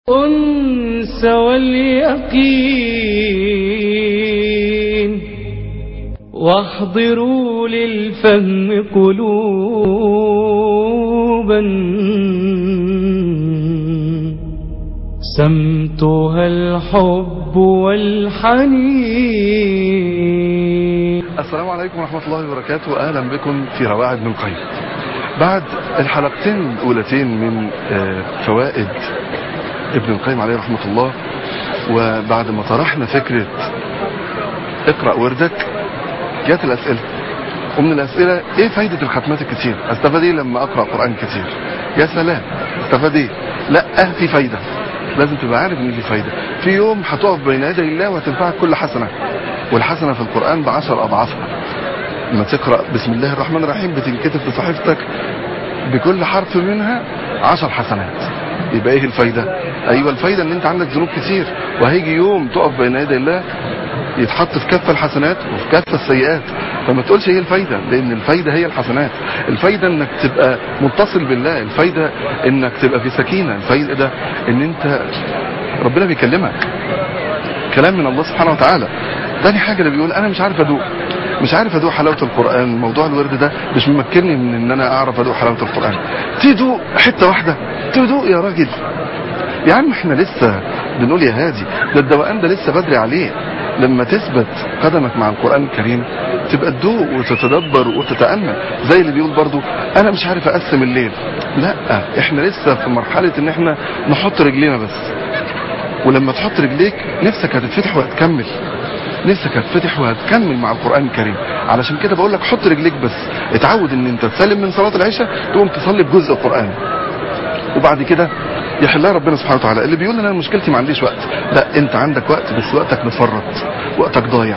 الأنس واليقين واحضروا للفهم قلوبا سمتها الحب والحنين السلام عليكم ورحمة الله وبركاته أهلا بكم في رواعي ابن القيم بعد الحلقتين الأولتين من آه، فوائد ابن القيم عليه رحمة الله وبعد ما طرحنا فكرة اقرأ وردك جات الأسئلة ومن الأسئلة ايه فايدة الختمات الكتير استفاد ايه لما اقرأ قرآن كتير يا سلام استفاد ايه لا في فايدة لازم تبقى عارف ان في فايدة في يوم هتقف بين يدي الله وهتنفعك كل حسنة والحسنة في القرآن بعشر أضعافها لما تقرأ بسم الله الرحمن الرحيم بتنكتب في صحيفتك بكل حرف منها عشر حسنات يبقى ايه الفايدة ايوه الفايدة ان انت عندك ذنوب كتير وهيجي يوم تقف بين يدي الله يتحط في كف الحسنات وفي كف السيئات فما تقولش ايه الفايدة لان الفايدة هي الحسنات الفايدة انك تبقى متصل بالله الفايدة انك تبقى في سكينة الفايدة ان انت ربنا بيكلمك كلام من الله سبحانه وتعالى تاني حاجة اللي بيقول انا مش عارف ادوق مش عارف ادوق حلاوة القرآن موضوع الورد ده مش ممكنني من ان انا اعرف ادوق حلاوة القرآن تدوق حتة واحدة تدوق يا راجل يا عم احنا لسه بنقول يا هادي ده الدوقان ده لسه بدري عليه لما تثبت قدمك مع القرآن الكريم تبقى تدوق وتتدبر وتتأمل زي اللي بيقول برضو انا مش عارف اقسم الليل لا احنا لسه في مرحلة ان احنا نحط رجلينا بس ولما تحط رجليك نفسك هتتفتح وهتكمل نفسك هتفتح وهتكمل مع القرآن الكريم علشان كده بقول لك حط رجليك بس اتعود ان انت تسلم من صلاة العشاء تقوم تصلي بجزء قرآن وبعد كده يحلها ربنا سبحانه وتعالى اللي بيقول انا مشكلتي ما عنديش وقت لا انت عندك وقت بس وقتك مفرط وقتك ضايع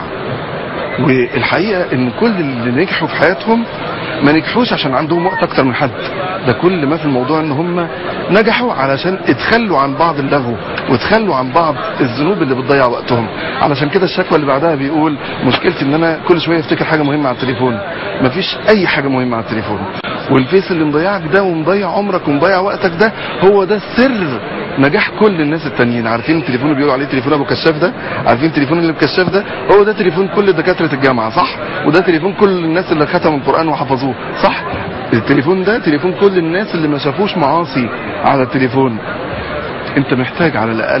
والحقيقة ان كل اللي نجحوا في حياتهم ما نجحوش عشان عندهم وقت اكتر من حد ده كل ما في الموضوع ان هم نجحوا علشان اتخلوا عن بعض اللغو واتخلوا عن بعض الذنوب اللي بتضيع وقتهم علشان كده الشكوى اللي بعدها بيقول مشكلتي ان انا كل شوية افتكر حاجة مهمة على التليفون مفيش اي حاجة مهمة على التليفون والفيس اللي مضيعك ده ومضيع عمرك ومضيع وقتك ده هو ده سر نجاح كل الناس التانيين عارفين التليفون اللي بيقولوا عليه تليفون ابو كشاف ده عارفين التليفون اللي بكشاف ده هو ده تليفون كل دكاتره الجامعه صح وده تليفون كل الناس اللي ختموا القران وحفظوه صح التليفون ده تليفون كل الناس اللي ما شافوش معاصي على التليفون انت محتاج على الاقل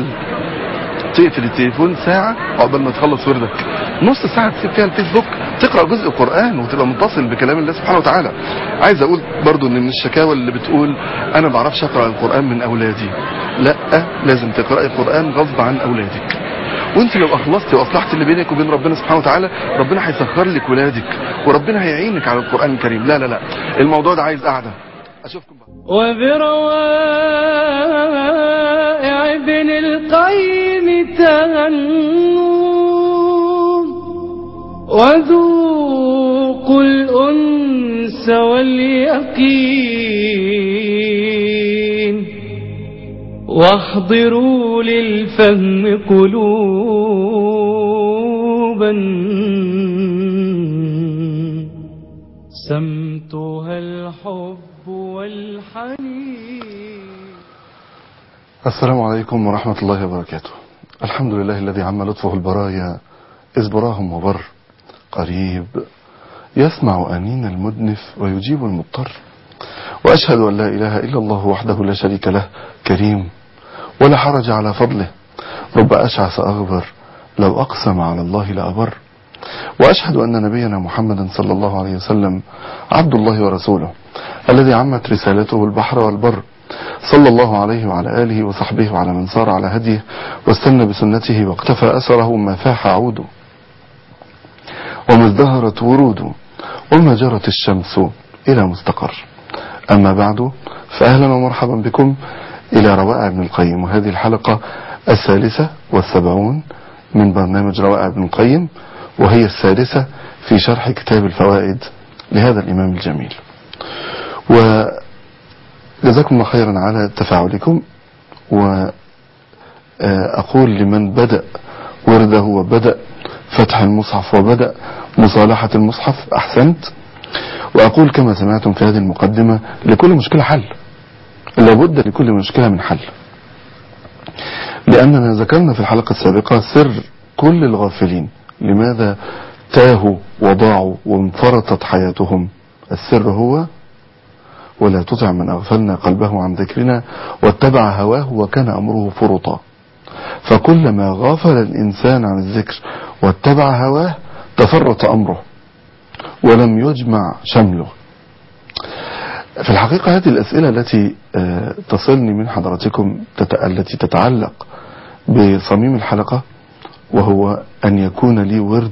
تقفل التليفون ساعة عقبال ما تخلص وردك نص ساعة تسيب فيها الفيسبوك تقرأ جزء قرآن وتبقى متصل بكلام الله سبحانه وتعالى عايز اقول برضو ان من الشكاوى اللي بتقول انا بعرفش اقرأ القرآن من اولادي لا لازم تقرأ القرآن غصب عن اولادك وانت لو اخلصت واصلحت اللي بينك وبين ربنا سبحانه وتعالى ربنا هيسخر لك ولادك وربنا هيعينك على القرآن الكريم لا لا لا الموضوع ده عايز قعدة اشوفكم بقى وبروائع ابن القيم تهنوا وذوقوا الأنس واليقين واحضروا للفهم قلوبا سمتها الحب والحنين السلام عليكم ورحمة الله وبركاته الحمد لله الذي عم لطفه البرايا إذ براهم وبر قريب يسمع أنين المدنف ويجيب المضطر وأشهد أن لا إله إلا الله وحده لا شريك له كريم ولا حرج على فضله رب أشعث أغبر لو أقسم على الله لأبر وأشهد أن نبينا محمدا صلى الله عليه وسلم عبد الله ورسوله الذي عمت رسالته البحر والبر صلى الله عليه وعلى آله وصحبه وعلى من سار على هديه واستنى بسنته واقتفى أثره ما فاح عوده وما ازدهرت وروده وما جرت الشمس إلى مستقر أما بعد فأهلا ومرحبا بكم إلى روائع ابن القيم وهذه الحلقة الثالثة والسبعون من برنامج روائع ابن القيم وهي السادسة في شرح كتاب الفوائد لهذا الإمام الجميل وجزاكم الله خيرا على تفاعلكم وأقول لمن بدأ ورده وبدأ فتح المصحف وبدأ مصالحة المصحف أحسنت وأقول كما سمعتم في هذه المقدمة لكل مشكلة حل لابد لكل مشكلة من حل لأننا ذكرنا في الحلقة السابقة سر كل الغافلين لماذا تاهوا وضاعوا وانفرطت حياتهم السر هو ولا تطع من أغفلنا قلبه عن ذكرنا واتبع هواه وكان أمره فرطا فكلما غافل الإنسان عن الذكر واتبع هواه تفرط أمره ولم يجمع شمله في الحقيقة هذه الأسئلة التي آه، تصلني من حضراتكم تت- التي تتعلق بصميم الحلقة وهو أن يكون لي ورد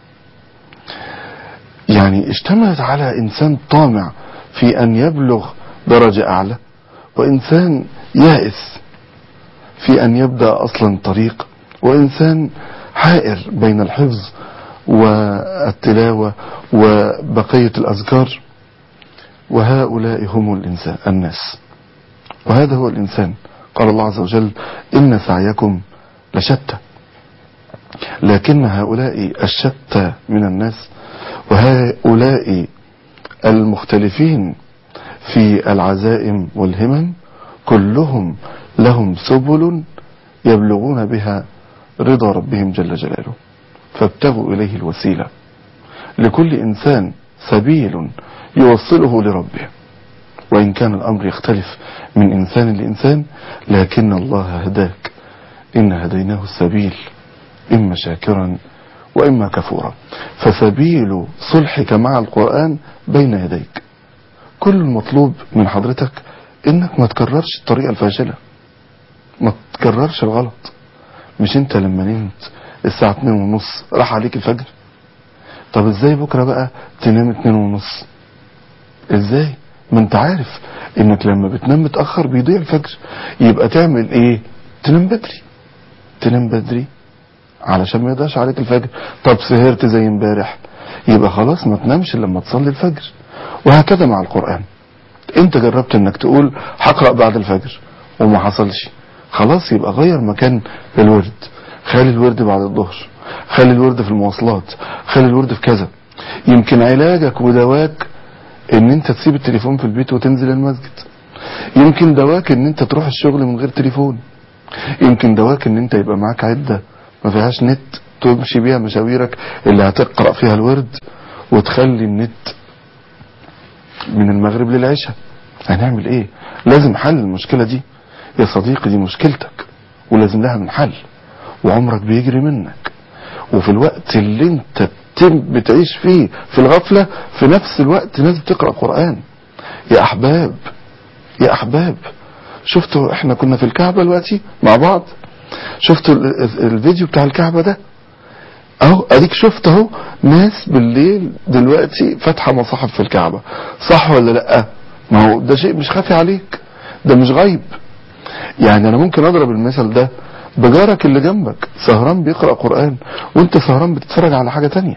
يعني اشتملت على إنسان طامع في أن يبلغ درجة أعلى وإنسان يائس في أن يبدأ أصلا طريق وإنسان حائر بين الحفظ والتلاوة وبقية الأذكار وهؤلاء هم الإنسان الناس وهذا هو الإنسان قال الله عز وجل إن سعيكم لشتى لكن هؤلاء الشتى من الناس وهؤلاء المختلفين في العزائم والهمم كلهم لهم سبل يبلغون بها رضا ربهم جل جلاله فابتغوا إليه الوسيلة لكل إنسان سبيل يوصله لربه وإن كان الأمر يختلف من إنسان لإنسان لكن الله هداك إن هديناه السبيل إما شاكرا وإما كفورا فسبيل صلحك مع القرآن بين يديك كل المطلوب من حضرتك إنك ما تكررش الطريقة الفاشلة ما تكررش الغلط مش انت لما نمت الساعة اتنين ونص راح عليك الفجر طب ازاي بكرة بقى تنام اتنين ونص ازاي ما انت عارف انك لما بتنام متأخر بيضيع الفجر يبقى تعمل ايه تنام بدري تنام بدري علشان ما يضيعش عليك الفجر طب سهرت زي امبارح يبقى خلاص ما تنامش لما تصلي الفجر وهكذا مع القرآن انت جربت انك تقول هقرأ بعد الفجر وما حصلش خلاص يبقى غير مكان الورد خلي الورد بعد الظهر خلي الورد في المواصلات خلي الورد في كذا يمكن علاجك ودواك ان انت تسيب التليفون في البيت وتنزل المسجد يمكن دواك ان انت تروح الشغل من غير تليفون يمكن دواك ان انت يبقى معاك عدة ما فيهاش نت تمشي بيها مشاويرك اللي هتقرأ فيها الورد وتخلي النت من المغرب للعشاء هنعمل ايه لازم حل المشكلة دي يا صديقي دي مشكلتك ولازم لها من حل وعمرك بيجري منك وفي الوقت اللي انت بتم بتعيش فيه في الغفلة في نفس الوقت لازم تقرأ قرآن يا احباب يا احباب شفتوا احنا كنا في الكعبة دلوقتي مع بعض شفتوا ال- ال- الفيديو بتاع الكعبة ده اهو اديك شفت اهو ناس بالليل دلوقتي فاتحه مصاحف في الكعبة صح ولا لا ما هو ده شيء مش خافي عليك ده مش غيب يعني انا ممكن اضرب المثل ده بجارك اللي جنبك سهران بيقرأ قرآن وانت سهران بتتفرج على حاجة تانية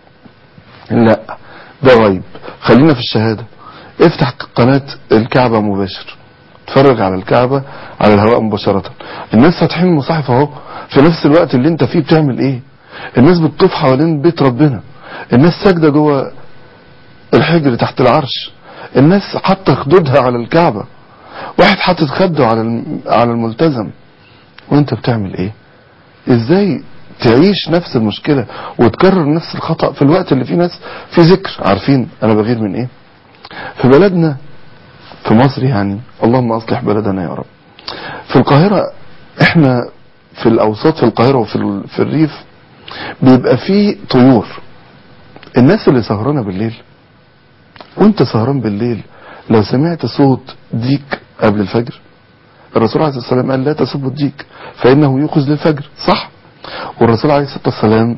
لا ده غيب خلينا في الشهادة افتح قناة الكعبة مباشر اتفرج على الكعبة على الهواء مباشرة الناس فاتحين المصاحف اهو في نفس الوقت اللي انت فيه بتعمل ايه الناس بتطوف حوالين بيت ربنا الناس ساجدة جوه الحجر تحت العرش الناس حاطه خدودها على الكعبة واحد حاطط خده على الم- على الملتزم وانت بتعمل ايه ازاي تعيش نفس المشكلة وتكرر نفس الخطأ في الوقت اللي فيه ناس في ذكر عارفين انا بغير من ايه في بلدنا في مصر يعني اللهم اصلح بلدنا يا رب في القاهرة احنا في الاوساط في القاهرة وفي ال- في الريف بيبقى فيه طيور الناس اللي سهرانة بالليل وانت سهران بالليل لو سمعت صوت ديك قبل الفجر الرسول عليه الصلاة والسلام قال لا تسبوا الديك فإنه يوقظ للفجر صح والرسول عليه الصلاة والسلام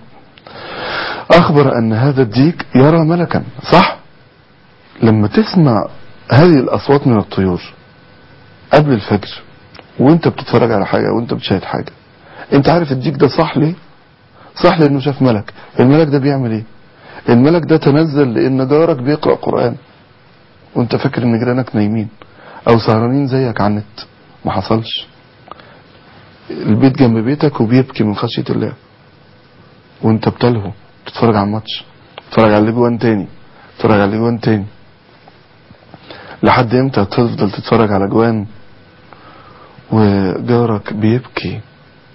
أخبر أن هذا الديك يرى ملكا صح لما تسمع هذه الأصوات من الطيور قبل الفجر وانت بتتفرج على حاجة وانت بتشاهد حاجة انت عارف الديك ده صح ليه صح لانه شاف ملك الملك ده بيعمل ايه الملك ده تنزل لان جارك بيقرأ قرآن وانت فاكر ان جيرانك نايمين او سهرانين زيك على النت ما حصلش البيت جنب بيتك وبيبكي من خشية الله وانت بتلهو تتفرج على الماتش تتفرج على الاجوان تاني تتفرج على الاجوان تاني لحد امتى تفضل تتفرج على اجوان وجارك بيبكي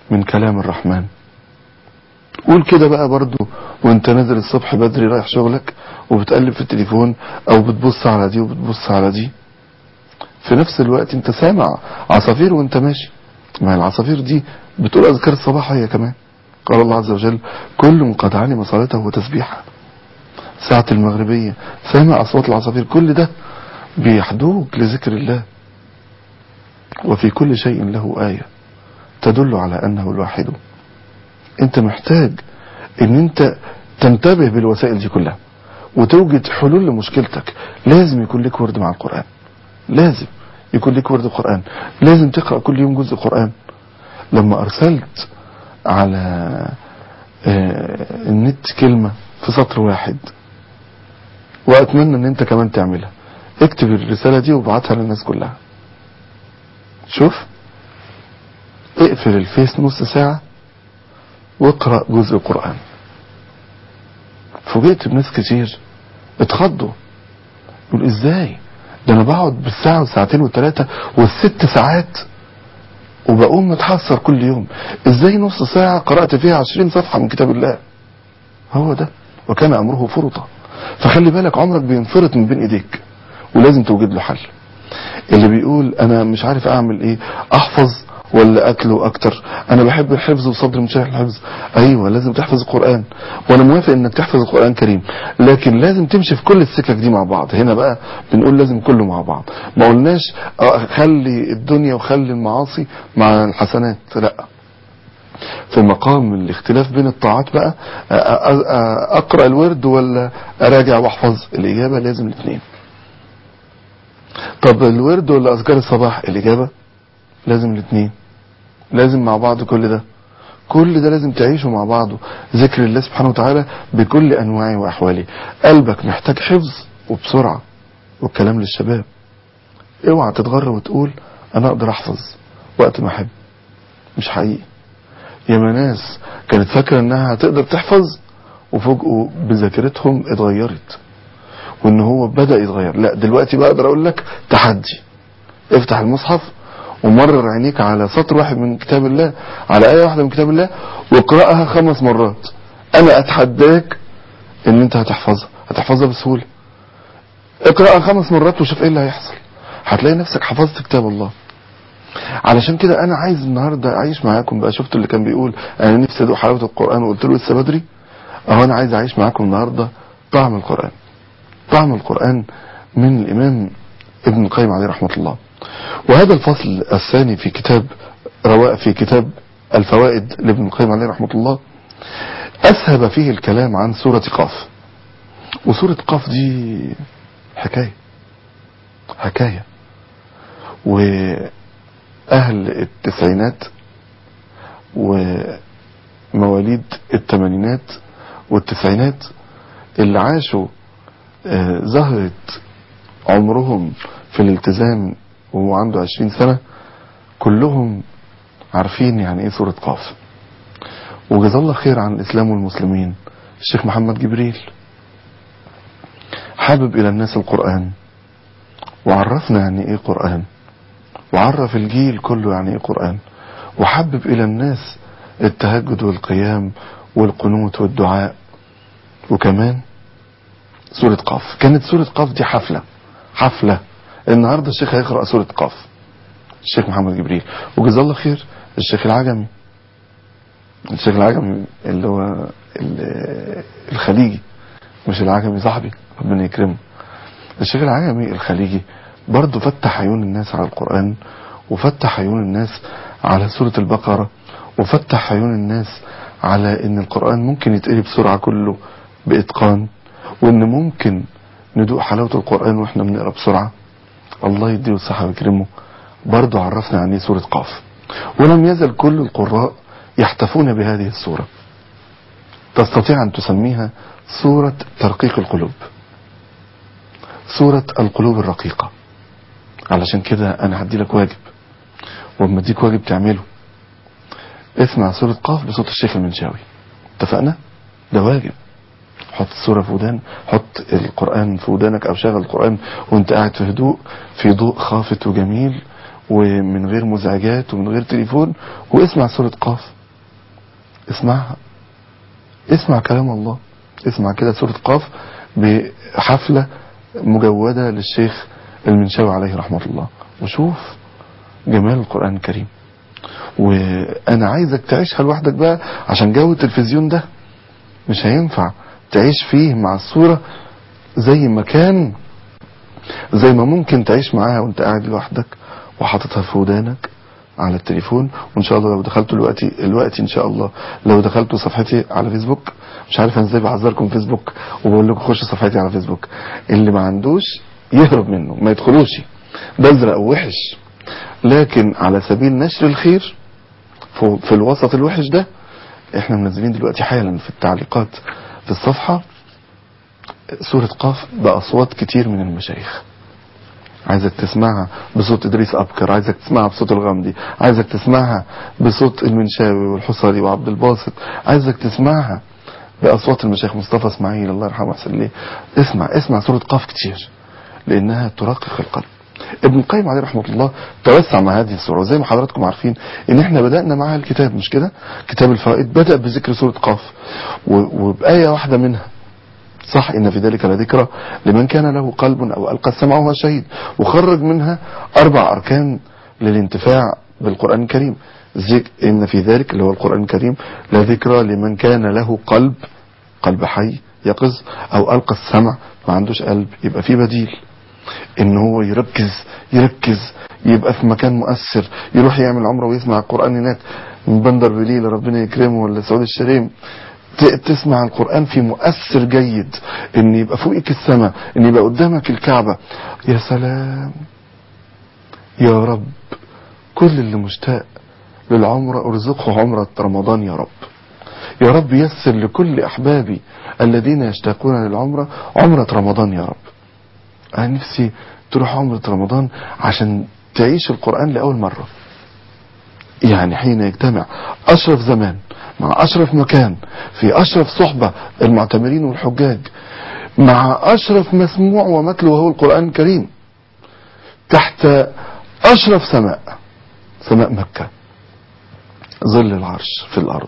من كلام الرحمن قول كده بقى برضو وانت نازل الصبح بدري رايح شغلك وبتقلب في التليفون او بتبص على دي وبتبص على دي في نفس الوقت انت سامع عصافير وانت ماشي ما العصافير دي بتقول اذكار الصباح هي كمان قال الله عز وجل كل قد علم صلاته وتسبيحه ساعة المغربية سامع أصوات العصافير كل ده بيحدوك لذكر الله وفي كل شيء له آية تدل على أنه الواحد انت محتاج ان انت تنتبه بالوسائل دي كلها وتوجد حلول لمشكلتك لازم يكون لك ورد مع القرآن لازم يكون لك ورد القرآن لازم تقرأ كل يوم جزء قرآن لما أرسلت على آه، النت كلمة في سطر واحد وأتمنى أن أنت كمان تعملها اكتب الرسالة دي وابعتها للناس كلها شوف اقفل الفيس نص ساعة واقرأ جزء قرآن فوجئت بناس كتير اتخضوا يقول ازاي ده انا بقعد بالساعة والساعتين والثلاثة والست ساعات وبقوم متحسر كل يوم ازاي نص ساعة قرأت فيها عشرين صفحة من كتاب الله هو ده وكان امره فرطا فخلي بالك عمرك بينفرط من بين ايديك ولازم توجد له حل اللي بيقول انا مش عارف اعمل ايه احفظ ولا اكله اكتر انا بحب الحفظ وصدر مشاهد الحفظ ايوه لازم تحفظ القرآن وانا موافق انك تحفظ القرآن كريم لكن لازم تمشي في كل السكك دي مع بعض هنا بقى بنقول لازم كله مع بعض ما قلناش آه، خلي الدنيا وخلي المعاصي مع الحسنات لا في مقام الاختلاف بين الطاعات بقى آه، آه، آه، اقرأ الورد ولا اراجع واحفظ الاجابة لازم الاثنين طب الورد ولا اذكار الصباح الاجابة لازم الاثنين لازم مع بعض كل ده كل ده لازم تعيشه مع بعضه ذكر الله سبحانه وتعالى بكل انواعه واحواله قلبك محتاج حفظ وبسرعة والكلام للشباب اوعى تتغر وتقول انا اقدر احفظ وقت ما احب مش حقيقي ياما ناس كانت فاكرة انها هتقدر تحفظ وفوجئوا بذاكرتهم اتغيرت وان هو بدأ يتغير لا دلوقتي بقى اقدر اقول لك تحدي افتح المصحف ومرر عينيك على سطر واحد من كتاب الله على آية واحدة من كتاب الله واقرأها خمس مرات انا اتحداك ان انت هتحفظها هتحفظها بسهولة اقرأها خمس مرات وشوف ايه اللي هيحصل هتلاقي نفسك حفظت كتاب الله علشان كده انا عايز النهارده اعيش معاكم بقى شفت اللي كان بيقول انا نفسي ادوق حلاوه القران وقلت له لسه بدري اهو انا عايز اعيش معاكم النهارده طعم القران طعم القران من الامام ابن القيم عليه رحمه الله وهذا الفصل الثاني في كتاب رواء في كتاب الفوائد لابن القيم عليه رحمه الله اسهب فيه الكلام عن سوره قاف وسوره قاف دي حكايه حكايه و أهل التسعينات ومواليد الثمانينات والتسعينات اللي عاشوا آه، زهرة عمرهم في الالتزام وهو عنده عشرين سنة كلهم عارفين يعني ايه سورة قاف وجزا الله خير عن الإسلام والمسلمين الشيخ محمد جبريل حابب إلى الناس القرآن وعرفنا يعني ايه قرآن وعرف الجيل كله يعني ايه قرآن وحبب الى الناس التهجد والقيام والقنوت والدعاء وكمان سورة قاف كانت سورة قاف دي حفلة حفلة النهاردة الشيخ هيقرأ سورة قاف الشيخ محمد جبريل وجزاه الله خير الشيخ العجمي الشيخ العجمي اللي هو ال- الخليجي مش العجمي صاحبي ربنا يكرمه الشيخ العجمي الخليجي برضه فتح عيون الناس على القرآن وفتح عيون الناس على سورة البقرة وفتح عيون الناس على ان القرآن ممكن يتقري بسرعة كله بإتقان وان ممكن ندوق حلاوة القرآن واحنا بنقرا بسرعة الله يديه الصحة ويكرمه برضه عرفنا عن ايه سورة قاف ولم يزل كل القراء يحتفون بهذه السورة تستطيع ان تسميها سورة ترقيق القلوب سورة القلوب الرقيقة علشان كده انا هدي لك واجب واما اديك واجب تعمله اسمع سورة قاف بصوت الشيخ المنشاوي اتفقنا ده واجب حط السورة في ودان حط القرآن في ودانك او شغل القرآن وانت قاعد في هدوء في ضوء خافت وجميل ومن غير مزعجات ومن غير تليفون واسمع سورة قاف اسمعها اسمع كلام الله اسمع كده سورة قاف بحفلة مجودة للشيخ المنشاوي عليه رحمة الله وشوف جمال القرآن الكريم وانا عايزك تعيشها لوحدك بقى عشان جو التلفزيون ده مش هينفع تعيش فيه مع الصورة زي ما كان زي ما ممكن تعيش معاها وانت قاعد لوحدك وحاططها في ودانك على التليفون وان شاء الله لو دخلتوا دلوقتي الوقت ان شاء الله لو دخلتوا صفحتي على فيسبوك مش عارف انا ازاي بعذركم فيسبوك وبقول لكم خشوا صفحتي على فيسبوك اللي ما عندوش يهرب منه ما يدخلوش ده ازرق وحش لكن على سبيل نشر الخير في في الوسط الوحش ده احنا منزلين دلوقتي حالا في التعليقات في الصفحة سورة قاف بأصوات كتير من المشايخ عايزك تسمعها بصوت إدريس أبكر عايزك تسمعها بصوت الغامدي عايزك تسمعها بصوت المنشاوي والحصري وعبد الباسط عايزك تسمعها بأصوات المشايخ مصطفى اسماعيل الله يرحمه ويحسن ليه اسمع اسمع سورة قاف كتير لأنها ترقق القلب ابن القيم عليه رحمة الله توسع مع هذه السورة وزي ما حضراتكم عارفين ان احنا بدأنا معها الكتاب مش كده كتاب الفوائد بدأ بذكر سورة قاف و- وبآية واحدة منها صح ان في ذلك لذكرى لمن كان له قلب او القى السمع وهو شهيد وخرج منها اربع اركان للانتفاع بالقرآن الكريم ذك ان في ذلك اللي هو القرآن الكريم لذكرى لمن كان له قلب قلب حي يقظ او القى السمع ما عندوش قلب يبقى في بديل ان هو يركز يركز يبقى في مكان مؤثر يروح يعمل عمره ويسمع القرآن هناك من بندر بليل ربنا يكرمه ولا سعود الشريم ت- تسمع القرآن في مؤثر جيد ان يبقى فوقك السماء ان يبقى قدامك الكعبة يا سلام يا رب كل اللي مشتاق للعمرة ارزقه عمرة رمضان يا رب يا رب يسر لكل احبابي الذين يشتاقون للعمرة عمرة رمضان يا رب انا نفسي تروح عمرة رمضان عشان تعيش القرآن لأول مرة يعني حين يجتمع أشرف زمان مع أشرف مكان في أشرف صحبة المعتمرين والحجاج مع أشرف مسموع ومتلو وهو القرآن الكريم تحت أشرف سماء سماء مكة ظل العرش في الأرض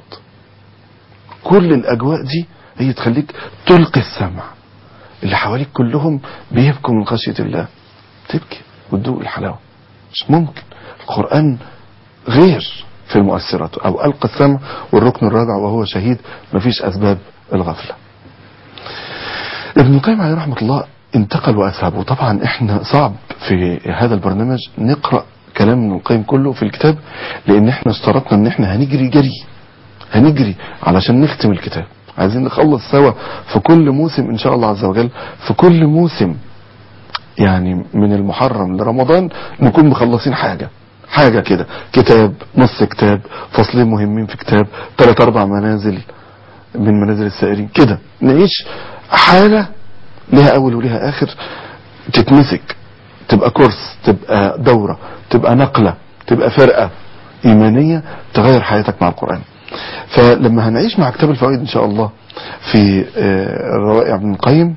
كل الأجواء دي هي تخليك تلقي السمع اللي حواليك كلهم بيبكوا من خشية الله تبكي وتدوق الحلاوة مش ممكن القرآن غير في المؤثرات او القى السمع والركن الرابع وهو شهيد مفيش اسباب الغفلة ابن القيم عليه رحمة الله انتقل واسهب وطبعا احنا صعب في هذا البرنامج نقرأ كلام ابن القيم كله في الكتاب لان احنا اشترطنا ان احنا هنجري جري هنجري علشان نختم الكتاب عايزين نخلص سوا في كل موسم ان شاء الله عز وجل في كل موسم يعني من المحرم لرمضان نكون مخلصين حاجة حاجة كده كتاب نص كتاب فصلين مهمين في كتاب ثلاث اربع منازل من منازل السائرين كده نعيش حالة لها اول ولها اخر تتمسك تبقى كورس تبقى دورة تبقى نقلة تبقى فرقة ايمانية تغير حياتك مع القرآن فلما هنعيش مع كتاب الفوائد ان شاء الله في آه، روائع ابن القيم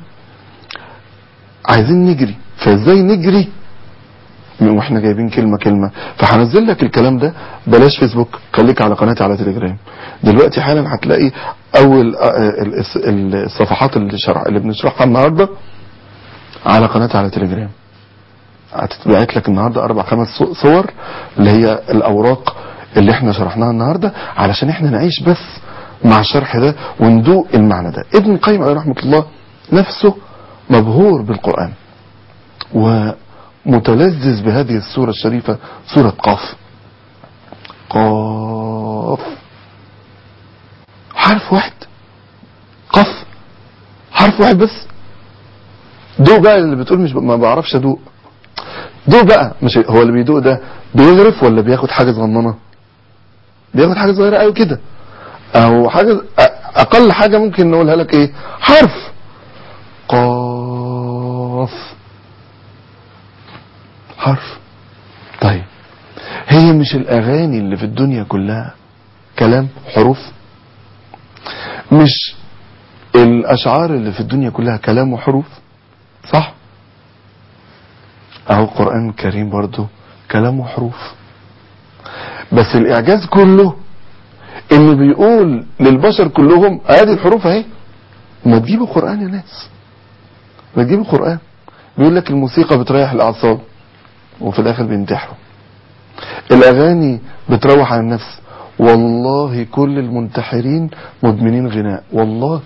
عايزين نجري فازاي نجري واحنا جايبين كلمة كلمة فهنزل لك الكلام ده بلاش فيسبوك خليك على قناتي على تليجرام دلوقتي حالا هتلاقي اول آه، ال- الس- الصفحات اللي شرح اللي بنشرحها النهارده على قناتي على تليجرام هتتبعت لك النهارده اربع خمس صو- صور اللي هي الاوراق اللي احنا شرحناها النهارده علشان احنا نعيش بس مع الشرح ده وندوق المعنى ده ابن القيم عليه رحمه الله نفسه مبهور بالقران ومتلذذ بهذه السوره الشريفه سوره قاف قاف حرف واحد قاف حرف واحد بس دوق بقى اللي بتقول مش ب... ما بعرفش ادوق دوق بقى مش هو اللي بيدوق ده بيغرف ولا بياخد حاجه صغننه بياخد حاجه صغيره قوي كده او حاجه أ- اقل حاجه ممكن نقولها لك ايه حرف قاف حرف طيب هي مش الاغاني اللي في الدنيا كلها كلام حروف مش الاشعار اللي في الدنيا كلها كلام وحروف صح اهو القرآن الكريم برضو كلام وحروف بس الاعجاز كله انه بيقول للبشر كلهم ادي الحروف اهي ما تجيبوا قرآن يا ناس ما تجيبوا قرآن بيقول لك الموسيقى بتريح الاعصاب وفي الاخر بينتحروا الاغاني بتروح عن النفس والله كل المنتحرين مدمنين غناء والله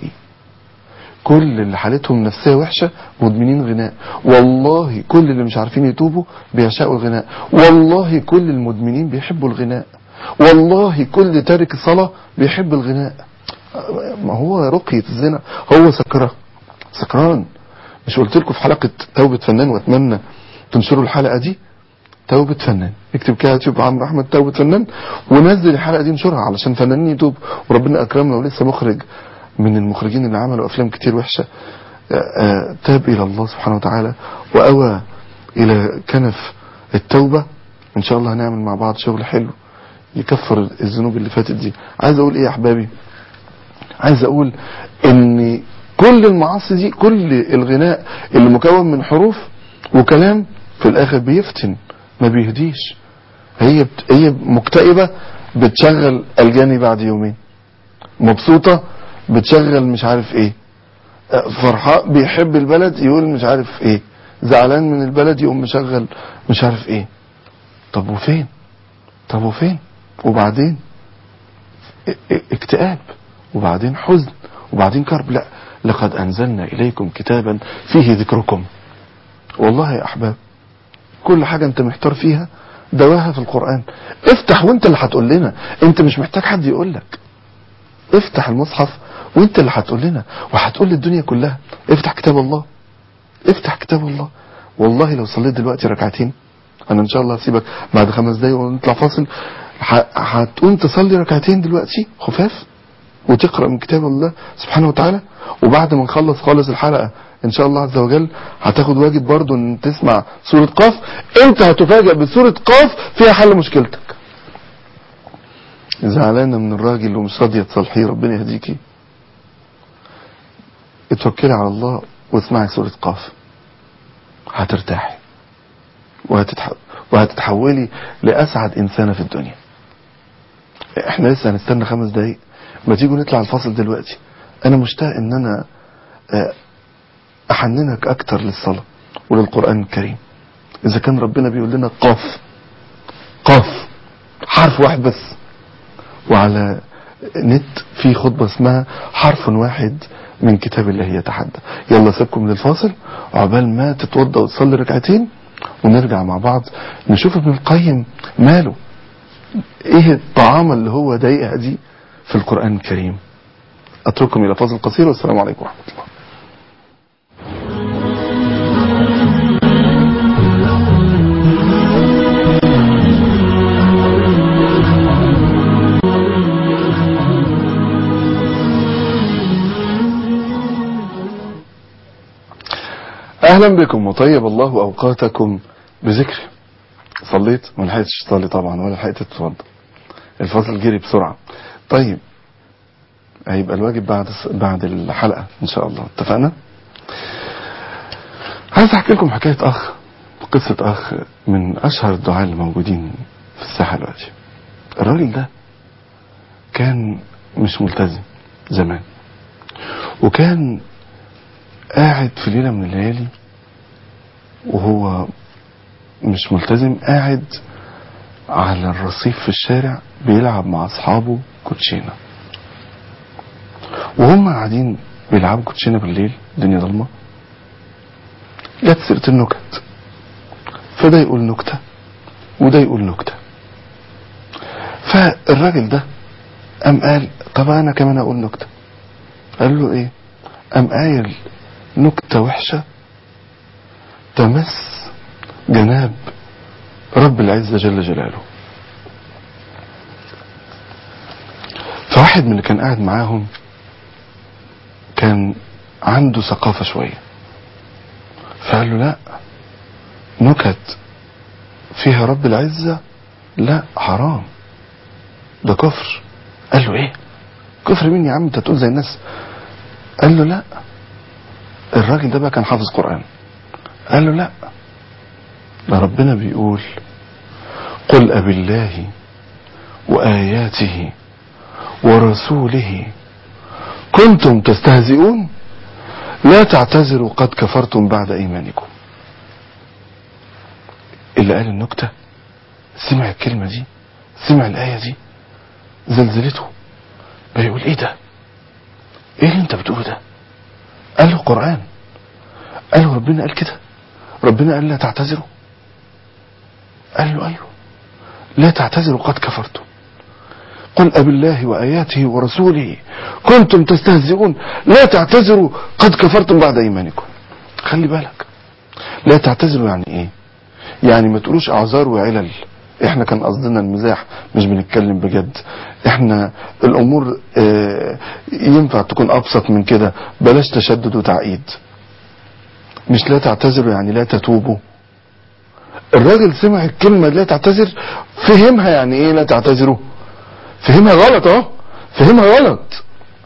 كل اللي حالتهم نفسية وحشة مدمنين غناء والله كل اللي مش عارفين يتوبوا بيعشقوا الغناء والله كل المدمنين بيحبوا الغناء والله كل تارك الصلاة بيحب الغناء ما هو رقية الزنا هو سكران سكران مش قلت لكم في حلقة توبة فنان واتمنى تنشروا الحلقة دي توبة فنان اكتب كده يوتيوب عمرو احمد توبة فنان ونزل الحلقة دي انشرها علشان فنانين يتوب وربنا اكرمنا ولسه مخرج من المخرجين اللي عملوا افلام كتير وحشة آه، آه، تاب الى الله سبحانه وتعالى واوى الى كنف التوبة ان شاء الله هنعمل مع بعض شغل حلو يكفر الذنوب اللي فاتت دي عايز اقول ايه يا احبابي عايز اقول ان كل المعاصي دي كل الغناء اللي مكون من حروف وكلام في الاخر بيفتن ما بيهديش هي بت... هي مكتئبة بتشغل الجاني بعد يومين مبسوطة بتشغل مش عارف ايه فرحاء بيحب البلد يقول مش عارف ايه زعلان من البلد يقوم مشغل مش عارف ايه طب وفين طب وفين وبعدين ا- ا- اكتئاب وبعدين حزن وبعدين كرب لا لقد انزلنا اليكم كتابا فيه ذكركم والله يا احباب كل حاجة انت محتار فيها دواها في القرآن افتح وانت اللي هتقول لنا انت مش محتاج حد يقول لك افتح المصحف وانت اللي هتقول لنا وهتقول للدنيا كلها افتح كتاب الله افتح كتاب الله والله لو صليت دلوقتي ركعتين انا ان شاء الله هسيبك بعد خمس دقايق ونطلع فاصل ه- هتقوم تصلي ركعتين دلوقتي خفاف وتقرأ من كتاب الله سبحانه وتعالى وبعد ما نخلص خالص الحلقة ان شاء الله عز وجل هتاخد واجب برضو ان تسمع سورة قاف انت هتفاجئ بسورة قاف فيها حل مشكلتك زعلانة من الراجل ومش راضية تصلحيه ربنا يهديكي اتوكلي على الله واسمعي سورة قاف هترتاحي وهتتح... وهتتحولي لأسعد إنسانة في الدنيا احنا لسه هنستنى خمس دقايق ما تيجوا نطلع الفاصل دلوقتي انا مشتاق ان انا آه، احننك اكتر للصلاة وللقرآن الكريم اذا كان ربنا بيقول لنا قاف قاف حرف واحد بس وعلى نت في خطبة اسمها حرف واحد من كتاب الله يتحدى يلا سيبكم للفاصل عقبال ما تتوضى وتصلي ركعتين ونرجع مع بعض نشوف ابن القيم ماله ايه الطعامة اللي هو ضايقها دي في القرآن الكريم اترككم الى فاصل قصير والسلام عليكم ورحمة الله اهلا بكم وطيب الله اوقاتكم بذكر صليت ما لحقتش تصلي طبعا ولا لحقت تتوضى الفاصل جري بسرعه طيب هيبقى الواجب بعد بعد الحلقه ان شاء الله اتفقنا عايز احكي لكم حكايه اخ قصه اخ من اشهر الدعاة اللي موجودين في الساحه دلوقتي الراجل ده كان مش ملتزم زمان وكان قاعد في ليلة من الليالي وهو مش ملتزم قاعد على الرصيف في الشارع بيلعب مع اصحابه كوتشينه وهم قاعدين بيلعبوا كوتشينه بالليل الدنيا ضلمه جت سيره النكت فده يقول نكته وده يقول نكته فالراجل ده قام قال طب انا كمان اقول نكته قال له ايه قام قايل نكته وحشه تمس جناب رب العزة جل جلاله فواحد من اللي كان قاعد معاهم كان عنده ثقافة شوية فقال له لا نكت فيها رب العزة لا حرام ده كفر قال له ايه كفر مين يا عم انت تقول زي الناس قال له لا الراجل ده بقى كان حافظ قرآن قال له لا ده ربنا بيقول قل أبالله وآياته ورسوله كنتم تستهزئون لا تعتذروا قد كفرتم بعد ايمانكم اللي قال النكتة سمع الكلمة دي سمع الآية دي زلزلته بيقول ايه ده ايه اللي انت بتقوله ده قال له قرآن قال له ربنا قال كده ربنا قال لا تعتذروا قال له ايوه لا تعتذروا قد كفرتم قل أب الله وآياته ورسوله كنتم تستهزئون لا تعتذروا قد كفرتم بعد إيمانكم خلي بالك لا تعتذروا يعني إيه يعني ما تقولوش أعذار وعلل احنا كان قصدنا المزاح مش بنتكلم بجد احنا الامور اه ينفع تكون ابسط من كده بلاش تشدد وتعقيد مش لا تعتذروا يعني لا تتوبوا الراجل سمع الكلمة لا تعتذر فهمها يعني ايه لا تعتذروا فهمها غلط اهو فهمها غلط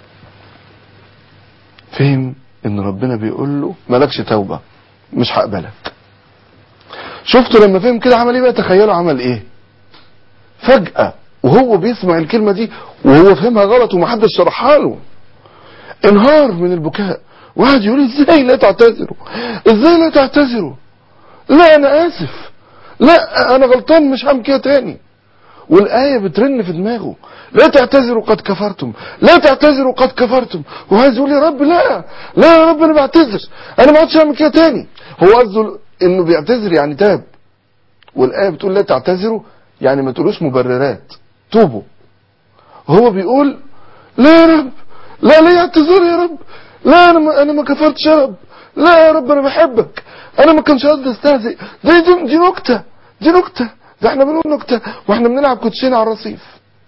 فهم ان ربنا بيقول له مالكش توبة مش هقبلك شفتوا لما فهم كده عمل ايه بقى تخيلوا عمل ايه فجأة وهو بيسمع الكلمة دي وهو فهمها غلط ومحدش شرحها له انهار من البكاء وقعد يقول ازاي لا تعتذروا ازاي لا تعتذروا لا انا اسف لا انا غلطان مش هعمل كده تاني والآية بترن في دماغه لا تعتذروا قد كفرتم لا تعتذروا قد كفرتم وعايز يقول يا رب لا لا يا رب انا بعتذر انا ما عادش اعمل كده تاني هو قصده انه بيعتذر يعني تاب والآية بتقول لا تعتذروا يعني ما تقولوش مبررات توبوا هو بيقول لا يا رب لا ليه اعتذار يا رب لا انا ما انا ما كفرتش يا رب لا يا رب انا بحبك انا ما كانش قصدي استهزئ دي دي, دي نكته دي نكته ده احنا بنقول نكته واحنا بنلعب كوتشينه على الرصيف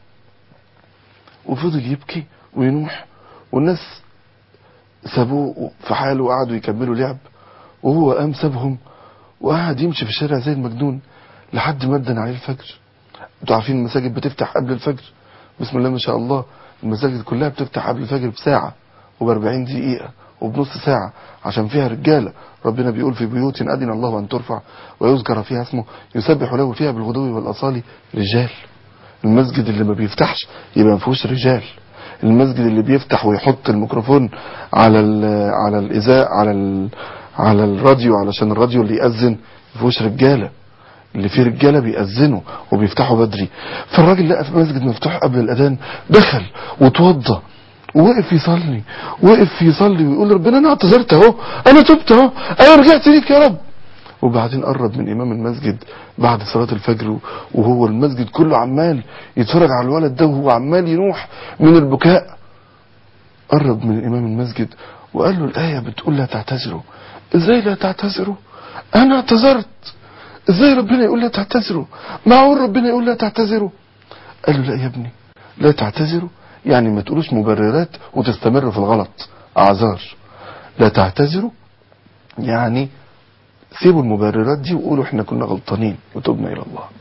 وفضل يبكي وينوح والناس سابوه في حاله وقعدوا يكملوا لعب وهو قام سابهم وقعد يمشي في الشارع زي المجنون لحد ما ادن عليه الفجر انتوا عارفين المساجد بتفتح قبل الفجر بسم الله ما شاء الله المساجد كلها بتفتح قبل الفجر بساعة وب40 دقيقة وبنص ساعة عشان فيها رجالة ربنا بيقول في بيوت أذن الله أن ترفع ويذكر فيها اسمه يسبح له فيها بالغدو والأصال رجال المسجد اللي ما بيفتحش يبقى ما فيهوش رجال المسجد اللي بيفتح ويحط الميكروفون على ال على الإذاء على ال على الراديو علشان الراديو اللي يأذن ما فيهوش رجاله اللي فيه رجاله بيأذنوا وبيفتحوا بدري فالراجل لقى في مسجد مفتوح قبل الأذان دخل وتوضى ووقف يصلي وقف يصلي ويقول ربنا انا اعتذرت اهو انا تبت اهو انا رجعت ليك يا رب وبعدين قرب من امام المسجد بعد صلاة الفجر وهو المسجد كله عمال يتفرج على الولد ده وهو عمال ينوح من البكاء قرب من امام المسجد وقال له الايه بتقول لا تعتذروا ازاي لا تعتذروا انا اعتذرت ازاي ربنا يقول لا تعتذروا معقول ربنا يقول لا تعتذروا قال له لا يا ابني لا تعتذروا يعني ما تقولوش مبررات وتستمر في الغلط اعذار لا تعتذروا يعني سيبوا المبررات دي وقولوا احنا كنا غلطانين وتوبنا الى الله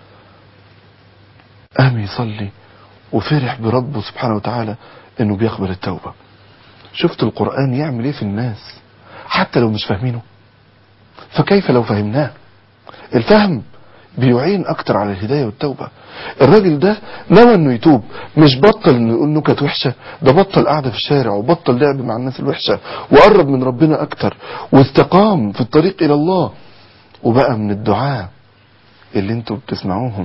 قام يصلي وفرح بربه سبحانه وتعالى انه بيقبل التوبة شفت القرآن يعمل ايه في الناس حتى لو مش فاهمينه فكيف لو فهمناه الفهم بيعين اكتر على الهداية والتوبة الراجل ده نوى انه يتوب مش بطل انه يقول نكت وحشة ده بطل قعدة في الشارع وبطل لعب مع الناس الوحشة وقرب من ربنا اكتر واستقام في الطريق الى الله وبقى من الدعاء اللي انتوا بتسمعوهم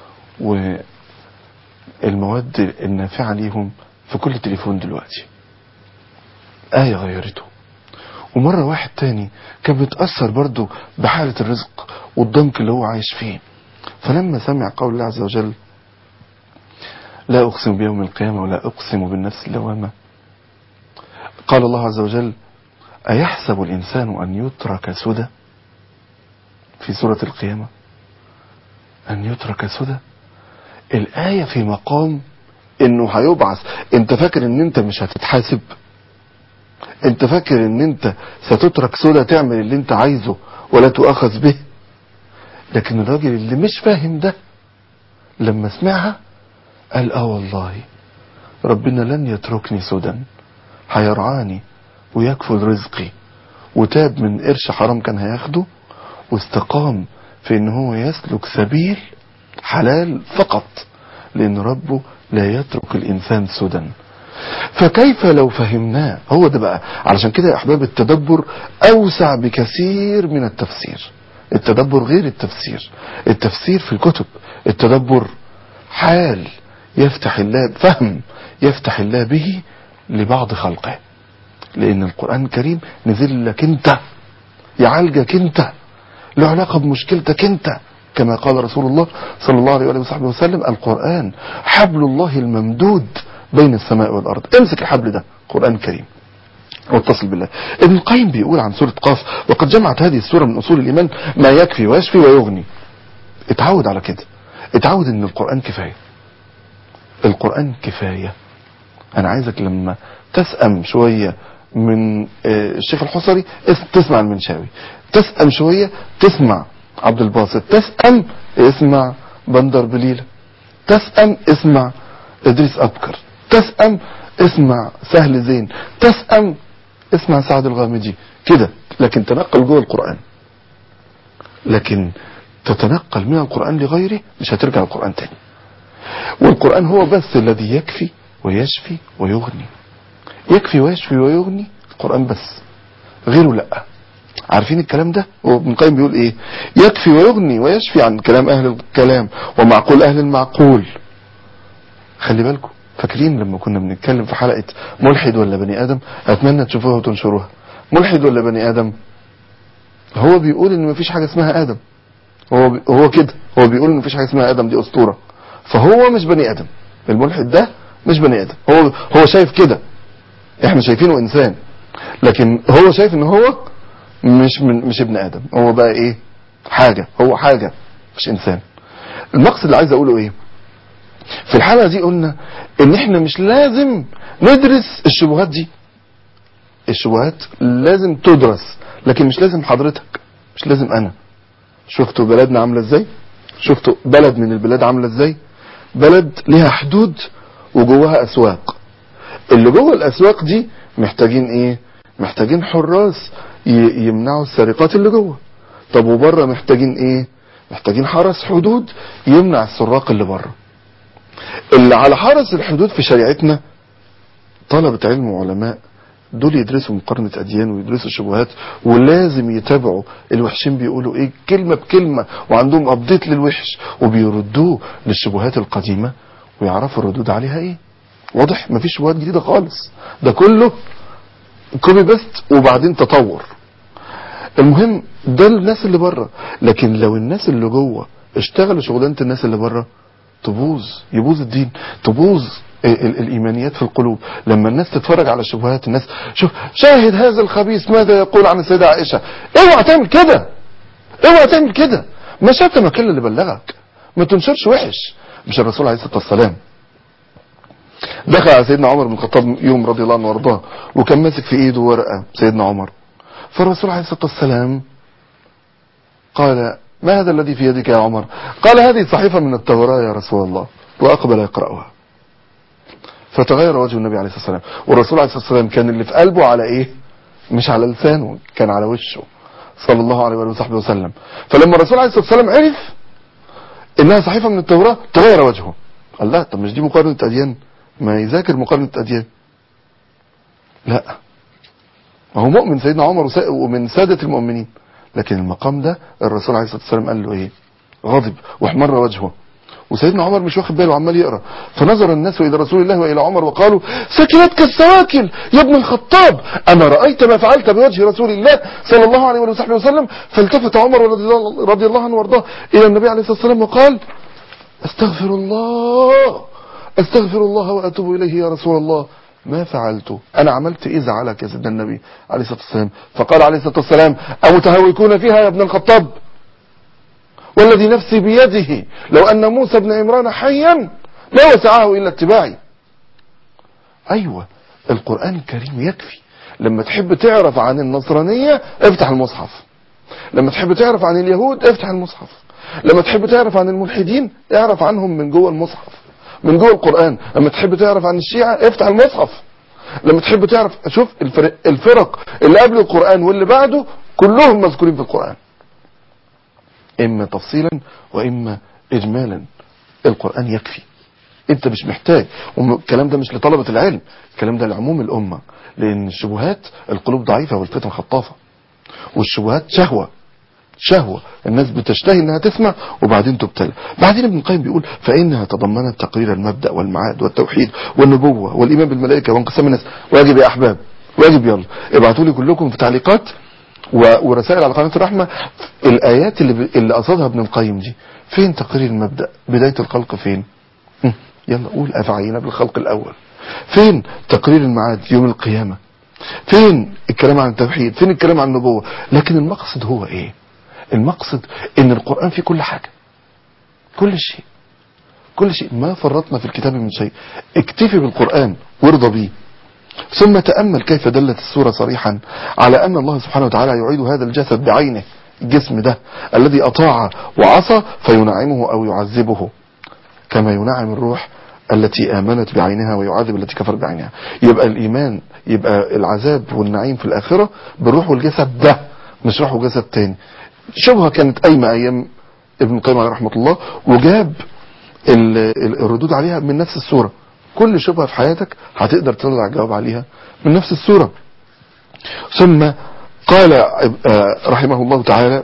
والمواد النافعة ليهم في كل تليفون دلوقتي آية غيرته ومرة واحد تاني كان بيتأثر برضه بحالة الرزق والضنك اللي هو عايش فيه فلما سمع قول الله عز وجل لا أقسم بيوم القيامة ولا أقسم بالنفس اللوامة قال الله عز وجل أيحسب الإنسان أن يترك سدى في سورة القيامة أن يترك سدى الآية في مقام إنه هيبعث أنت فاكر إن أنت مش هتتحاسب أنت فاكر إن أنت ستترك سدى تعمل اللي أنت عايزه ولا تؤخذ به لكن الراجل اللي مش فاهم ده لما سمعها قال اه والله ربنا لن يتركني سدى هيرعاني ويكفل رزقي وتاب من قرش حرام كان هياخده واستقام في ان هو يسلك سبيل حلال فقط لان ربه لا يترك الإنسان سدى فكيف لو فهمناه هو ده بقى علشان كده يا أحباب التدبر أوسع بكثير من التفسير التدبر غير التفسير التفسير في الكتب التدبر حال يفتح الله فهم يفتح الله به لبعض خلقه لأن القرآن الكريم نزل لك أنت يعالجك أنت له علاقة بمشكلتك أنت كما قال رسول الله صلى الله عليه وصحبه وسلم القرآن حبل الله الممدود بين السماء والأرض امسك الحبل ده قرآن الكريم واتصل بالله ابن القيم بيقول عن سورة قاف وقد جمعت هذه السورة من أصول الإيمان ما يكفي ويشفي ويغني اتعود على كده اتعود ان القرآن كفاية القرآن كفاية انا عايزك لما تسأم شوية من آه، الشيخ الحصري اس- تسمع المنشاوي تسأم شوية تسمع عبد الباسط تسأم اسمع بندر بليلة تسأم اسمع ادريس ابكر تسأم اسمع سهل زين تسأم اسمع سعد الغامدي كده لكن تنقل جوه القرآن لكن تتنقل من القرآن لغيره مش هترجع القرآن تاني والقرآن هو بس الذي يكفي ويشفي ويغني يكفي ويشفي ويغني القرآن بس غيره لا عارفين الكلام ده وابن القيم بيقول ايه يكفي ويغني ويشفي عن كلام اهل الكلام ومعقول اهل المعقول خلي بالكم فاكرين لما كنا بنتكلم في حلقة ملحد ولا بني ادم اتمنى تشوفوها وتنشروها ملحد ولا بني ادم هو بيقول ان مفيش حاجة اسمها ادم هو بي هو كده هو بيقول ان مفيش حاجة اسمها ادم دي اسطورة فهو مش بني ادم الملحد ده مش بني ادم هو هو شايف كده احنا شايفينه انسان لكن هو شايف ان هو مش من مش ابن ادم هو بقى ايه حاجة هو حاجة مش انسان المقصد اللي عايز اقوله ايه في الحلقة دي قلنا ان احنا مش لازم ندرس الشبهات دي الشبهات لازم تدرس لكن مش لازم حضرتك مش لازم انا شفتوا بلدنا عاملة ازاي شفتوا بلد من البلاد عاملة ازاي بلد ليها حدود وجواها اسواق اللي جوه الاسواق دي محتاجين ايه محتاجين حراس ي- يمنعوا السرقات اللي جوه طب وبره محتاجين ايه محتاجين حرس حدود يمنع السراق اللي بره اللي على حرس الحدود في شريعتنا طلبة علم وعلماء دول يدرسوا مقارنة أديان ويدرسوا شبهات ولازم يتابعوا الوحشين بيقولوا إيه كلمة بكلمة وعندهم أبديت للوحش وبيردوه للشبهات القديمة ويعرفوا الردود عليها إيه واضح مفيش شبهات جديدة خالص ده كله كوبي بيست وبعدين تطور المهم ده الناس اللي بره لكن لو الناس اللي جوه اشتغلوا شغلانه الناس اللي بره تبوظ يبوظ الدين تبوظ ال- ال- الايمانيات في القلوب لما الناس تتفرج على شبهات الناس شوف شاهد هذا الخبيث ماذا يقول عن السيده عائشه اوعى تعمل كده اوعى تعمل كده ما شتمك الا اللي بلغك ما تنشرش وحش مش الرسول عليه الصلاه والسلام دخل على سيدنا عمر بن الخطاب يوم رضي الله عنه وارضاه وكان ماسك في ايده ورقه سيدنا عمر فالرسول عليه الصلاه والسلام قال ما هذا الذي في يدك يا عمر قال هذه صحيفه من التوراه يا رسول الله واقبل يقراها فتغير وجه النبي عليه الصلاه والسلام والرسول عليه الصلاه والسلام كان اللي في قلبه على ايه مش على لسانه كان على وشه صلى الله عليه وآله وصحبه وسلم فلما الرسول عليه الصلاه والسلام عرف انها صحيفه من التوراه تغير وجهه قال لا طب مش دي مقارنه اديان ما يذاكر مقارنه اديان لا ما هو مؤمن سيدنا عمر وسا- ومن سادة المؤمنين لكن المقام ده الرسول عليه الصلاة والسلام قال له ايه غضب واحمر وجهه وسيدنا عمر مش واخد باله عمال يقرا فنظر الناس الى رسول الله والى عمر وقالوا سكنتك السواكل يا ابن الخطاب اما رايت ما فعلت بوجه رسول الله صلى الله عليه وصحبه وسلم فالتفت عمر رضي الله, رضي الله عنه وارضاه الى النبي عليه الصلاه والسلام وقال استغفر الله استغفر الله واتوب اليه يا رسول الله ما فعلت انا عملت ايه زعلك يا سيدنا النبي عليه الصلاه والسلام فقال عليه الصلاه والسلام امتهوكون فيها يا ابن الخطاب والذي نفسي بيده لو ان موسى بن عمران حيا ما وسعه الا اتباعي ايوه القران الكريم يكفي لما تحب تعرف عن النصرانيه افتح المصحف لما تحب تعرف عن اليهود افتح المصحف لما تحب تعرف عن الملحدين اعرف عنهم من جوه المصحف من جوه القرآن لما تحب تعرف عن الشيعة افتح المصحف لما تحب تعرف شوف الفرق, الفرق اللي قبل القرآن واللي بعده كلهم مذكورين في القرآن اما تفصيلا واما اجمالا القرآن يكفي انت مش محتاج والكلام ده مش لطلبة العلم الكلام ده لعموم الامة لان الشبهات القلوب ضعيفة والفتن خطافة والشبهات شهوة شهوة الناس بتشتهي انها تسمع وبعدين تبتلى بعدين ابن القيم بيقول فانها تضمنت تقرير المبدأ والمعاد والتوحيد والنبوة والايمان بالملائكة وانقسام الناس واجب يا احباب واجب يلا ابعتوا لي كلكم في تعليقات و- ورسائل على قناة الرحمة الآيات اللي, ب... اللي قصدها ابن القيم دي فين تقرير المبدأ بداية الخلق فين هم، يلا قول أفعينا بالخلق الأول فين تقرير المعاد يوم القيامة فين الكلام عن التوحيد فين الكلام عن النبوة لكن المقصد هو ايه المقصد ان القرآن فيه كل حاجة كل شيء كل شيء ما فرطنا في الكتاب من شيء اكتفي بالقرآن وارضى بيه ثم تأمل كيف دلت السورة صريحا على أن الله سبحانه وتعالى يعيد هذا الجسد بعينه الجسم ده الذي أطاع وعصى فينعمه أو يعذبه كما ينعم الروح التي آمنت بعينها ويعذب التي كفر بعينها يبقى الإيمان يبقى العذاب والنعيم في الآخرة بالروح والجسد ده مش روح وجسد تاني شبهة كانت قايمة أيام ابن القيم عليه رحمة الله وجاب ال- ال- الردود عليها من نفس السورة كل شبهة في حياتك هتقدر تطلع جواب عليها من نفس السورة ثم قال آه، رحمه الله تعالى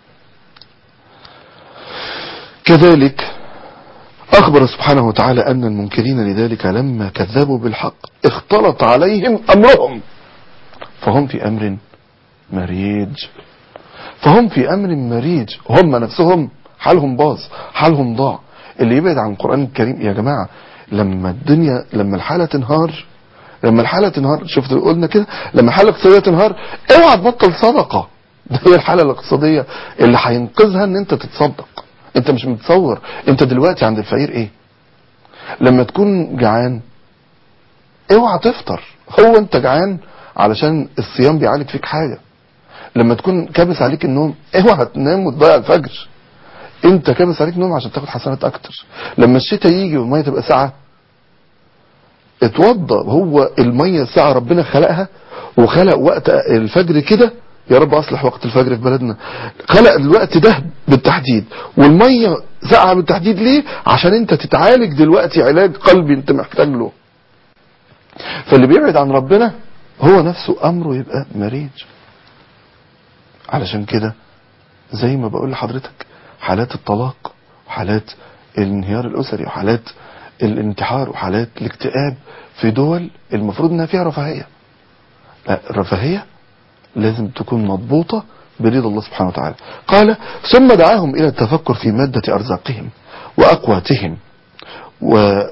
كذلك أخبر سبحانه وتعالى أن المنكرين لذلك لما كذبوا بالحق اختلط عليهم أمرهم فهم في أمر مريج فهم في أمر مريج هم نفسهم حالهم باظ حالهم ضاع اللي يبعد عن القرآن الكريم يا جماعة لما الدنيا لما الحالة تنهار لما الحالة تنهار شفت قلنا كده لما الحالة الاقتصادية تنهار اوعى تبطل صدقة ده هي الحالة الاقتصادية اللي هينقذها ان انت تتصدق انت مش متصور انت دلوقتي عند الفقير ايه لما تكون جعان اوعى تفطر هو انت جعان علشان الصيام بيعالج فيك حاجة لما تكون كابس عليك النوم اوعى تنام وتضيع الفجر انت كابس عليك نوم عشان تاخد حسنات اكتر لما الشتاء يجي والميه تبقى ساعه اتوضى هو الميه ساعه ربنا خلقها وخلق وقت الفجر كده يا رب اصلح وقت الفجر في بلدنا خلق الوقت ده بالتحديد والميه ساعه بالتحديد ليه عشان انت تتعالج دلوقتي علاج قلبي انت محتاج له فاللي بيبعد عن ربنا هو نفسه امره يبقى مريض علشان كده زي ما بقول لحضرتك حالات الطلاق وحالات الانهيار الأسري وحالات الانتحار وحالات الاكتئاب في دول المفروض انها فيها رفاهية لا الرفاهية لازم تكون مضبوطة برضا الله سبحانه وتعالى قال ثم دعاهم إلى التفكر في مادة أرزاقهم وأقواتهم و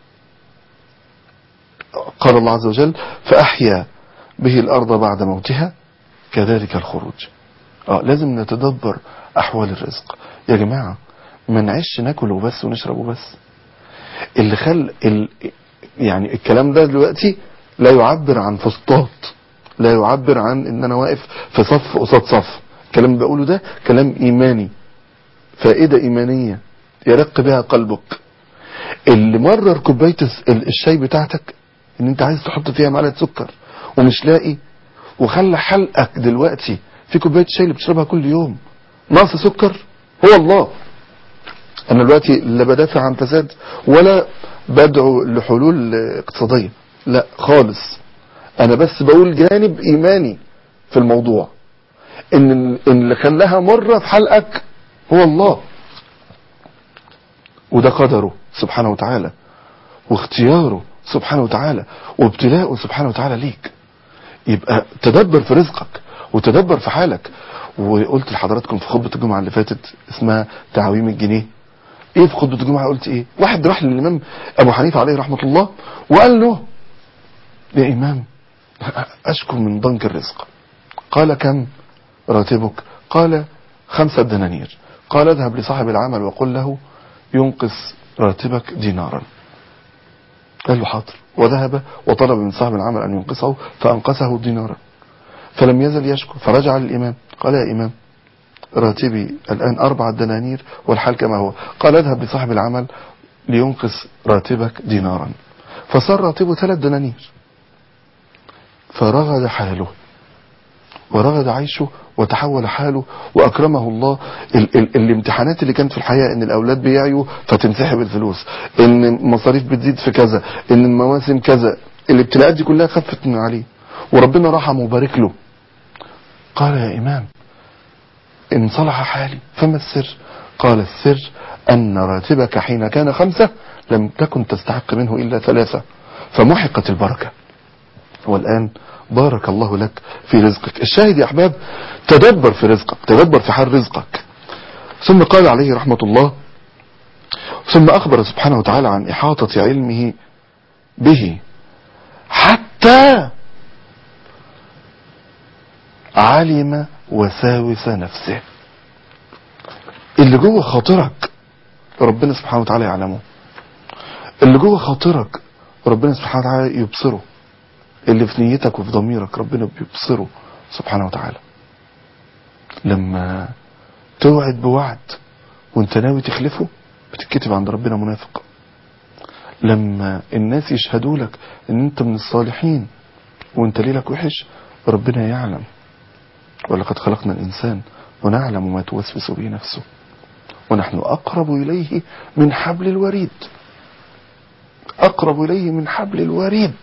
قال الله عز وجل فأحيا به الأرض بعد موتها كذلك الخروج اه لازم نتدبر احوال الرزق يا جماعة ما نعيش ناكل وبس ونشرب وبس اللي خل ال... يعني الكلام ده دلوقتي لا يعبر عن فسطاط لا يعبر عن ان انا واقف في صف قصاد صف الكلام اللي بقوله ده كلام ايماني فائدة ايمانية يرق بها قلبك اللي مرر كوباية الس- ال- الشاي بتاعتك ان انت عايز تحط فيها معلقة سكر ومش لاقي وخلى حلقك دلوقتي في كوبايه شاي اللي بتشربها كل يوم نقص سكر هو الله انا دلوقتي لا بدافع عن فساد ولا بدعو لحلول اقتصاديه لا خالص انا بس بقول جانب ايماني في الموضوع ان ان اللي خلاها مره في حلقك هو الله وده قدره سبحانه وتعالى واختياره سبحانه وتعالى وابتلاءه سبحانه وتعالى ليك يبقى تدبر في رزقك وتدبر في حالك وقلت لحضراتكم في خطبة الجمعة اللي فاتت اسمها تعويم الجنيه ايه في خطبة الجمعة قلت ايه واحد راح للامام ابو حنيفة عليه رحمة الله وقال له يا امام اشكو من ضنك الرزق قال كم راتبك قال خمسة دنانير قال اذهب لصاحب العمل وقل له ينقص راتبك دينارا قال له حاضر وذهب وطلب من صاحب العمل أن ينقصه فأنقصه دينارا فلم يزل يشكو فرجع للإمام قال يا إمام راتبي الآن أربعة دنانير والحال كما هو قال اذهب لصاحب العمل لينقص راتبك دينارا فصار راتبه ثلاث دنانير فرغد حاله ورغد عيشه وتحول حاله وأكرمه الله ال ال الامتحانات اللي كانت في الحياة ان الأولاد بيعيوا فتنسحب الفلوس ان المصاريف بتزيد في كذا ان المواسم كذا الابتلاءات دي كلها خفت من عليه وربنا رحمه وبارك له قال يا إمام إن صلح حالي فما السر قال السر أن راتبك حين كان خمسة لم تكن تستحق منه إلا ثلاثة فمحقت البركة والآن بارك الله لك في رزقك الشاهد يا أحباب تدبر في رزقك تدبر في حال رزقك ثم قال عليه رحمة الله ثم أخبر سبحانه وتعالى عن إحاطة علمه به حتى علم وساوس نفسه اللي جوه خاطرك ربنا سبحانه وتعالى يعلمه اللي جوه خاطرك ربنا سبحانه وتعالى يبصره اللي في نيتك وفي ضميرك ربنا بيبصره سبحانه وتعالى لما توعد بوعد وانت ناوي تخلفه بتتكتب عند ربنا منافق لما الناس يشهدوا لك ان انت من الصالحين وانت ليلك وحش ربنا يعلم ولقد خلقنا الانسان ونعلم ما توسوس به نفسه ونحن اقرب اليه من حبل الوريد اقرب اليه من حبل الوريد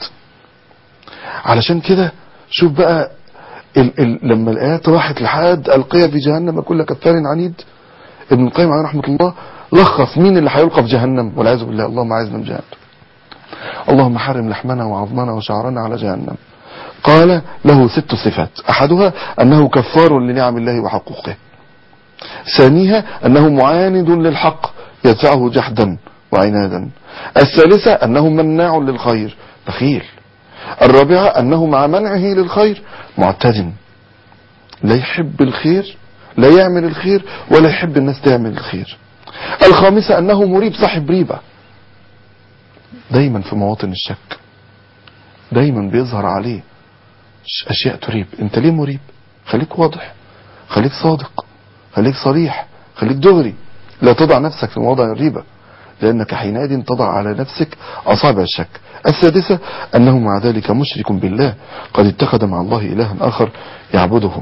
علشان كده شوف بقى ال ال لما الايات راحت لحد القيا في جهنم كل كفار عنيد ابن القيم عليه رحمه الله لخص مين اللي هيلقى في جهنم والعياذ بالله اللهم اعذنا من جهنم اللهم حرم لحمنا وعظمنا وشعرنا على جهنم قال له ست صفات احدها انه كفار لنعم الله وحقوقه ثانيها انه معاند للحق يدفعه جحدا وعنادا الثالثة انه مناع للخير بخيل الرابعة انه مع منعه للخير معتد لا يحب الخير لا يعمل الخير ولا يحب الناس تعمل الخير الخامسة انه مريب صاحب ريبة دايما في مواطن الشك دايما بيظهر عليه اشياء تريب انت ليه مريب خليك واضح خليك صادق خليك صريح خليك دغري لا تضع نفسك في موضع الريبة لأنك حينئذ تضع على نفسك أصابع الشك السادسة أنه مع ذلك مشرك بالله قد اتخذ مع الله إلها آخر يعبده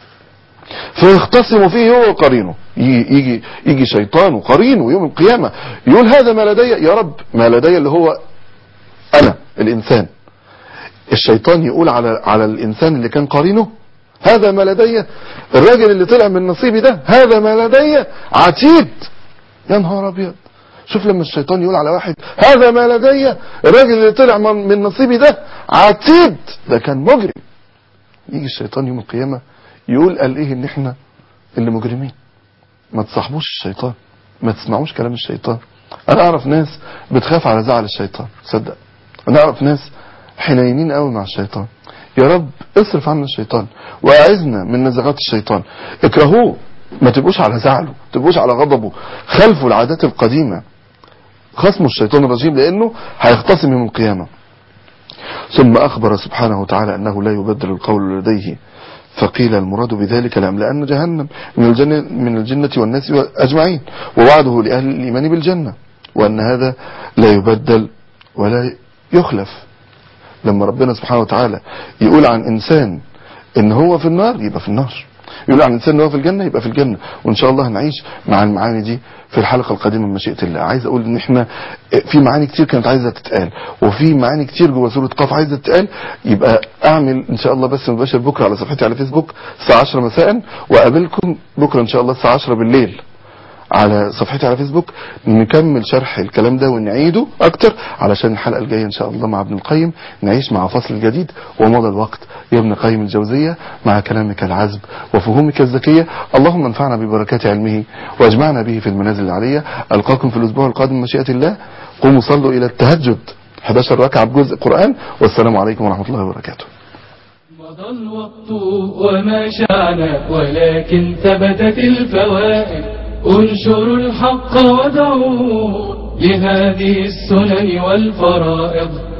فيختصم فيه هو وقرينه يجي, يجي, يجي شيطان وقرينه يوم القيامة يقول هذا ما لدي يا رب ما لدي اللي هو أنا الإنسان الشيطان يقول على على الإنسان اللي كان قرينه هذا ما لدي الراجل اللي طلع من نصيبي ده هذا ما لدي عتيد يا نهار ابيض شوف لما الشيطان يقول على واحد هذا ما لدي الراجل اللي طلع من نصيبي ده عتيد ده كان مجرم يجي الشيطان يوم القيامة يقول قال ايه ان احنا اللي مجرمين ما تصاحبوش الشيطان ما تسمعوش كلام الشيطان انا اعرف ناس بتخاف على زعل الشيطان صدق انا اعرف ناس حنينين قوي مع الشيطان يا رب اصرف عنا الشيطان واعذنا من نزغات الشيطان اكرهوه ما تبقوش على زعله ما تبقوش على غضبه خلفوا العادات القديمة خصموا الشيطان الرجيم لانه هيختصم يوم القيامة ثم اخبر سبحانه وتعالى انه لا يبدل القول لديه فقيل المراد بذلك لأملأن جهنم من الجنة, من الجنة والناس أجمعين ووعده لأهل الإيمان بالجنة وأن هذا لا يبدل ولا يخلف لما ربنا سبحانه وتعالى يقول عن إنسان إن هو في النار يبقى في النار يقول عن إنسان إن هو في الجنة يبقى في الجنة وإن شاء الله هنعيش مع المعاني دي في الحلقة القادمة من مشيئة الله عايز أقول إن إحنا في معاني كتير كانت عايزة تتقال وفي معاني كتير جوه سورة قاف عايزة تتقال يبقى أعمل إن شاء الله بس مباشر بكرة على صفحتي على فيسبوك الساعة 10 مساء وأقابلكم بكرة إن شاء الله الساعة 10 بالليل على صفحتي على فيسبوك نكمل شرح الكلام ده ونعيده اكتر علشان الحلقة الجاية ان شاء الله مع ابن القيم نعيش مع فصل جديد ومضى الوقت يا ابن القيم الجوزية مع كلامك العذب وفهومك الذكية اللهم انفعنا ببركات علمه واجمعنا به في المنازل العلية القاكم في الاسبوع القادم مشيئة الله قوموا صلوا الى التهجد 11 ركعة بجزء قرآن والسلام عليكم ورحمة الله وبركاته مضى الوقت وما شعنا ولكن ثبتت الفوائد انشروا الحق ودعوه لهذه السنن والفرائض